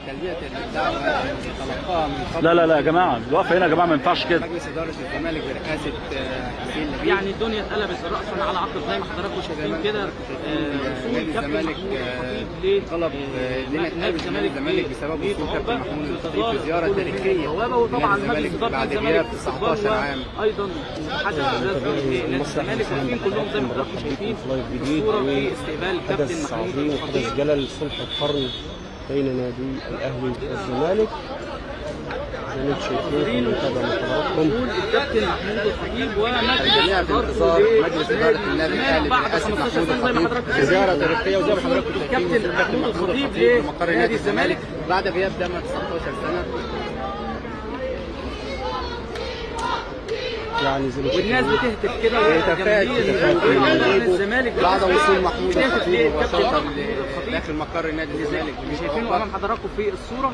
تلبيه الدعوه اللي تلقاها من قبل لا لا لا يا جماعه الوقفه هنا يا جماعه ما ينفعش كده مجلس اداره الزمالك برئاسه آه، حسين لبيب يعني الدنيا اتقلبت راسا على عقب زي ما حضراتكم شايفين كده آه، نادي وصول كابتن الزمالك محمود آه، الخطيب ل- طلب آه، لنا نادي نادي الزمالك الزمالك في- بسبب في وصول كابتن عقبة محمود في الخطيب في زياره كل تاريخيه البوابه وطبعا لنادي مجلس الزمالك اداره بعد الزمالك غياب في 19 استقبال عام وايضا المتحدث الرسمي لنادي الزمالك واقفين كلهم زي ما حضراتكم شايفين الصوره في استقبال كابتن حدث محمود عظيم الخطيب حدث جلل صلح القرن بين نادي الاهلي والزمالك زي ما انتم شايفين بنتابع مع حضراتكم نقول الكابتن محمود الخطيب ومجلس الجميع في انتظار مجلس اداره النادي الاهلي بعد برئاسه 15 محمود سنه زي ما الخطيب حضراتكم في زياره تاريخيه وزي ما حضراتكم شايفين الكابتن كابتن محمود محمود الخطيب الخطيب في مقر لنادي نادي الزمالك. الزمالك بعد غياب دام 19 سنه يعني زي ما والناس شايفين بتهتف كده ويتفاجئ جماهير الزمالك بعد وصول محمود بتهتف الخطيب للكابتن مباشره محمود الخطيب داخل مقر نادي الزمالك اللي شايفينه امام حضراتكم في الصوره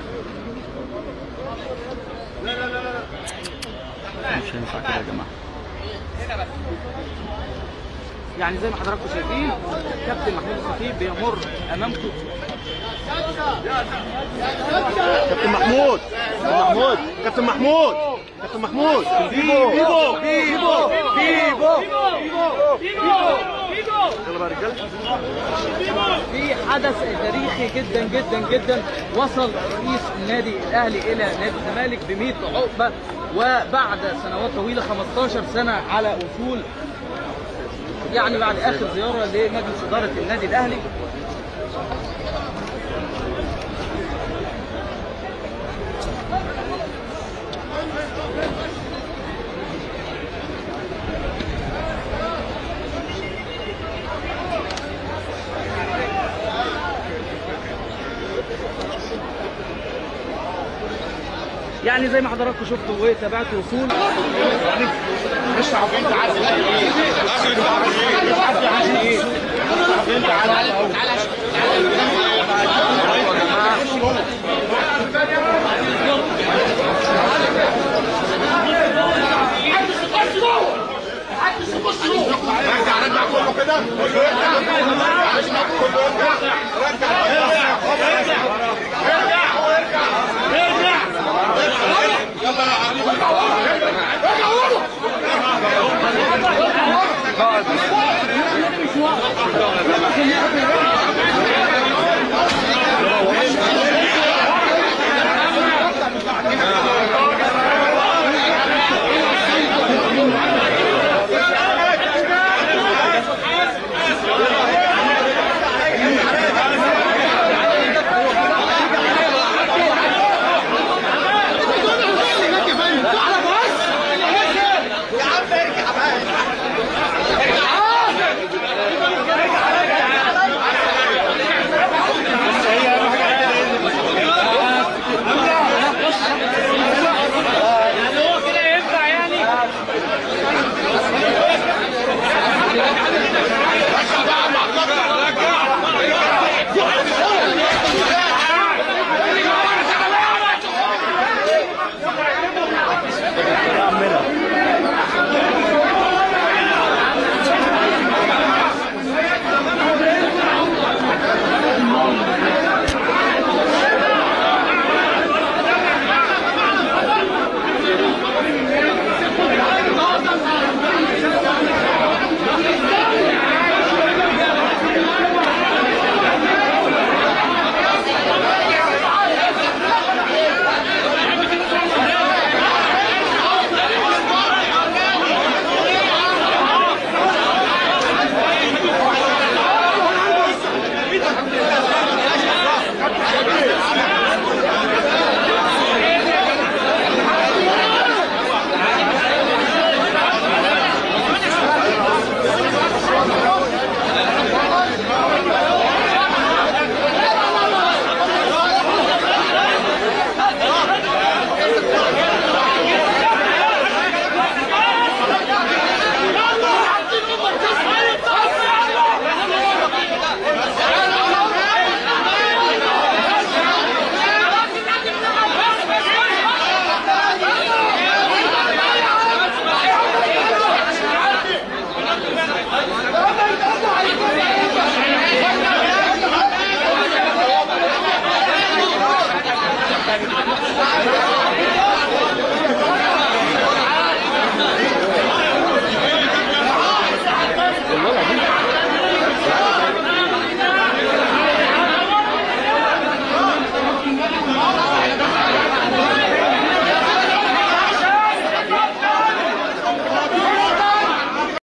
مش هينفع كده يا جماعه يعني زي ما حضراتكم شايفين كابتن محمود الخطيب بيمر امامكم كابتن محمود كابتن محمود كابتن محمود كابتن محمود بيبو بيبو بيبو بيبو يلا بقى يا رجاله في حدث تاريخي جدا جدا جدا وصل رئيس النادي الاهلي الى نادي الزمالك ب 100 عقبه وبعد سنوات طويله 15 سنه على وصول يعني بعد اخر زياره لمجلس اداره النادي الاهلي يعني زي ما حضراتكم شفتوا وتابعتوا وصول قائد